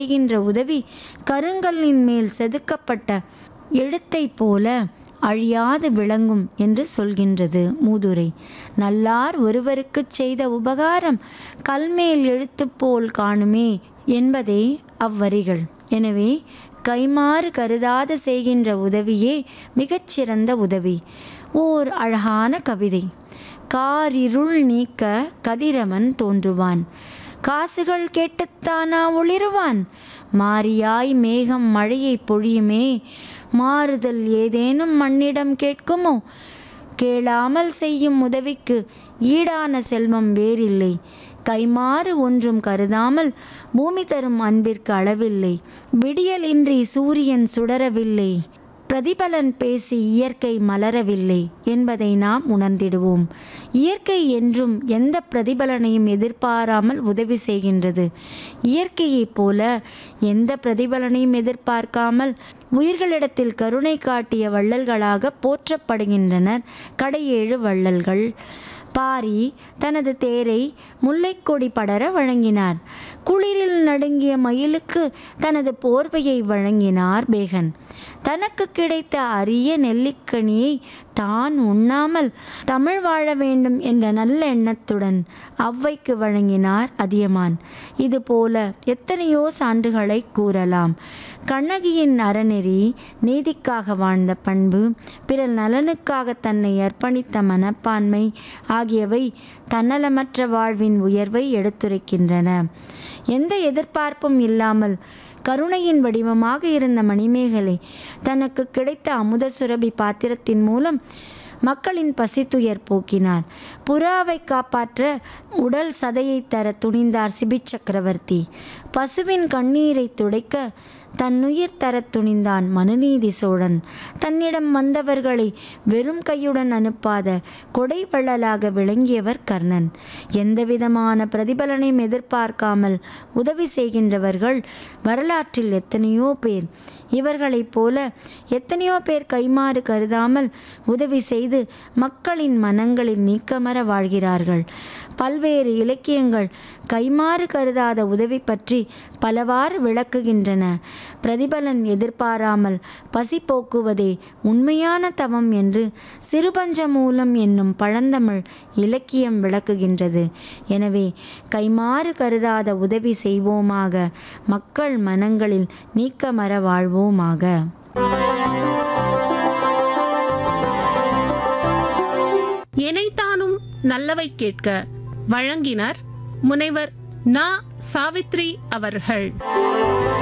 செய்கின்ற உதவி கருங்கல்லின் மேல் செதுக்கப்பட்ட எழுத்தைப் போல அழியாது விளங்கும் என்று சொல்கின்றது மூதுரை நல்லார் ஒருவருக்குச் செய்த உபகாரம் கல்மேல் எழுத்து போல் காணுமே என்பதே அவ்வரிகள் எனவே கைமாறு கருதாத செய்கின்ற உதவியே மிகச்சிறந்த உதவி ஓர் அழகான கவிதை காரிருள் நீக்க கதிரவன் தோன்றுவான் காசுகள் கேட்டுத்தானா ஒளிருவான் மாரியாய் மேகம் மழையை பொழியுமே மாறுதல் ஏதேனும் மண்ணிடம் கேட்குமோ கேளாமல் செய்யும் உதவிக்கு ஈடான செல்வம் வேறில்லை கைமாறு ஒன்றும் கருதாமல் பூமி தரும் அன்பிற்கு அளவில்லை விடியலின்றி சூரியன் சுடரவில்லை பிரதிபலன் பேசி இயற்கை மலரவில்லை என்பதை நாம் உணர்ந்திடுவோம் இயற்கை என்றும் எந்த பிரதிபலனையும் எதிர்பாராமல் உதவி செய்கின்றது இயற்கையைப் போல எந்த பிரதிபலனையும் எதிர்பார்க்காமல் உயிர்களிடத்தில் கருணை காட்டிய வள்ளல்களாக போற்றப்படுகின்றனர் கடையேழு வள்ளல்கள் பாரி தனது தேரை முல்லைக்கொடி படர வழங்கினார் குளிரில் நடுங்கிய மயிலுக்கு தனது போர்வையை வழங்கினார் பேகன் தனக்கு கிடைத்த அரிய நெல்லிக்கனியை தான் உண்ணாமல் தமிழ் வாழ வேண்டும் என்ற நல்ல எண்ணத்துடன் அவ்வைக்கு வழங்கினார் அதியமான் இதுபோல எத்தனையோ சான்றுகளை கூறலாம் கண்ணகியின் அறநெறி நீதிக்காக வாழ்ந்த பண்பு பிறர் நலனுக்காக தன்னை அர்ப்பணித்த மனப்பான்மை ஆகியவை தன்னலமற்ற வாழ்வின் உயர்வை எடுத்துரைக்கின்றன எந்த எதிர்பார்ப்பும் இல்லாமல் கருணையின் வடிவமாக இருந்த மணிமேகலை தனக்கு கிடைத்த அமுத சுரபி பாத்திரத்தின் மூலம் மக்களின் பசித்துயர் போக்கினார் புறாவை காப்பாற்ற உடல் சதையை தர துணிந்தார் சிபி சக்கரவர்த்தி பசுவின் கண்ணீரை துடைக்க தன்னுயிர் தரத் துணிந்தான் மனுநீதி சோழன் தன்னிடம் வந்தவர்களை வெறும் கையுடன் அனுப்பாத கொடை வள்ளலாக விளங்கியவர் கர்ணன் எந்தவிதமான பிரதிபலனையும் எதிர்பார்க்காமல் உதவி செய்கின்றவர்கள் வரலாற்றில் எத்தனையோ பேர் இவர்களைப் போல எத்தனையோ பேர் கைமாறு கருதாமல் உதவி செய்து மக்களின் மனங்களில் நீக்கமர வாழ்கிறார்கள் பல்வேறு இலக்கியங்கள் கைமாறு கருதாத உதவி பற்றி பலவாறு விளக்குகின்றன பிரதிபலன் எதிர்பாராமல் பசி போக்குவதே உண்மையான தவம் என்று சிறுபஞ்ச மூலம் என்னும் பழந்தமிழ் இலக்கியம் விளக்குகின்றது எனவே கைமாறு கருதாத உதவி செய்வோமாக மக்கள் மனங்களில் நீக்கமர வாழ்வோமாக எனைத்தானும் நல்லவை கேட்க வழங்கினர் முனைவர் நா சாவித்ரி அவர்கள்